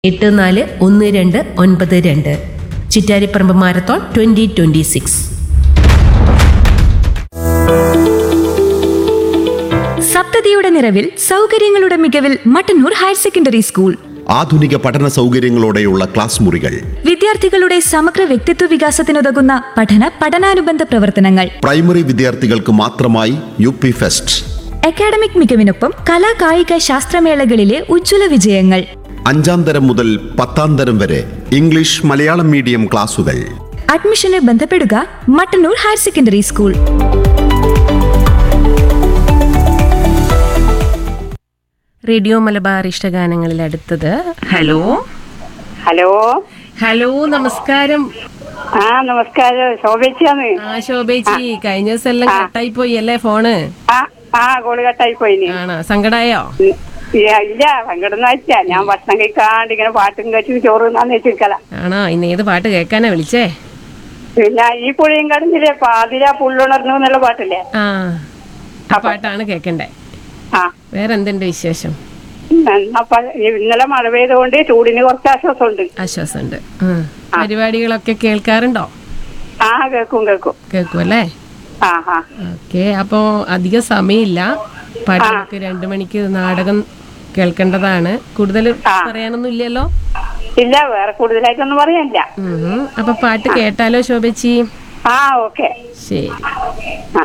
എട്ട് നാല് ഒന്ന് രണ്ട് ഒൻപത് രണ്ട് Chittariparamba marathon twenty twenty six സപ്തതിയുടെ നിറവിൽ സൗകര്യങ്ങളുടെ മികവിൽ മട്ടന്നൂർ ഹയർ സെക്കൻഡറി സ്കൂൾ ആധുനിക പഠന സൗകര്യങ്ങളോടെയുള്ള ക്ലാസ് മുറികൾ വിദ്യാർത്ഥികളുടെ സമഗ്ര വ്യക്തിത്വ വികാസത്തിനുതകുന്ന പഠന പഠനാനുബന്ധ പ്രവർത്തനങ്ങൾ പ്രൈമറി വിദ്യാർത്ഥികൾക്ക് മാത്രമായി യു പി ഫെസ്റ്റ് അക്കാഡമിക് മികവിനൊപ്പം കലാ കായിക ശാസ്ത്രമേളകളിലെ ഉജ്ജ്വല വിജയങ്ങൾ അഞ്ചാം തരം മുതൽ പത്താം തരം വരെ ഇംഗ്ലീഷ് മലയാളം മീഡിയം ക്ലാസുകൾ അഡ്മിഷന് ബന്ധപ്പെടുക Mattannur higher secondary school radio Malabar ഇഷ്ടഗാനങ്ങളിൽ അടുത്തത് ഹലോ ഹലോ ഹലോ നമസ്കാരം ആ നമസ്കാരം ശോഭിച്ചാന്ന് ആ ശോഭേച്ചി കഴിഞ്ഞ ദിവസം എല്ലാം കട്ടായി പോയി അല്ലേ ഫോണ് ആ ആ കോള് കട്ടായി പോയിന് ആണോ സങ്കടായോ ഉം. ഇല്ല, ഇല്ല സങ്കടം വെച്ചാ ഞാൻ ഭക്ഷണം കഴിക്കാണ്ട് ഇങ്ങനെ പാട്ടും കഴിച്ച് ചോറ് തിന്നാന്ന് വെച്ചിരിക്കല ആണോ ഇന്ന് ഏത് പാട്ട് കേൾക്കാനാ വിളിച്ചേ പിന്നെ ഈ പുഴയും കടന്നില്ലേ പാതിര പുള്ളുണർന്നു എന്നുള്ള പാട്ടില്ലേ ആ ആ പാട്ടാണ് കേൾക്കണ്ടേ ആ വേറെ എന്തുണ്ട് വിശേഷം അപ്പൊ ഇന്നലെ മഴ പെയ്തുകൊണ്ട് ചൂടിന് കുറച്ച് ആശ്വാസമുണ്ട് ആശ്വാസമുണ്ട് ഉം. പരിപാടികളൊക്കെ കേൾക്കാറുണ്ടോ ആ കേൾക്കും കേൾക്കും കേൾക്കും അല്ലേ ആ ആ ഓക്കെ അപ്പോ അധികം സമയമില്ല പാട്ടുകൾക്ക് രണ്ടു മണിക്ക് നാടകം കേൾക്കേണ്ടതാണ് കൂടുതൽ പറയാനൊന്നും ഇല്ലല്ലോ ഇല്ല വേറെ കൂടുതലായിട്ടൊന്നും പറയാനില്ല ഉം. അപ്പൊ പാട്ട് കേട്ടാലോ ശോഭച്ചി ആ ഓക്കെ ശരി ആ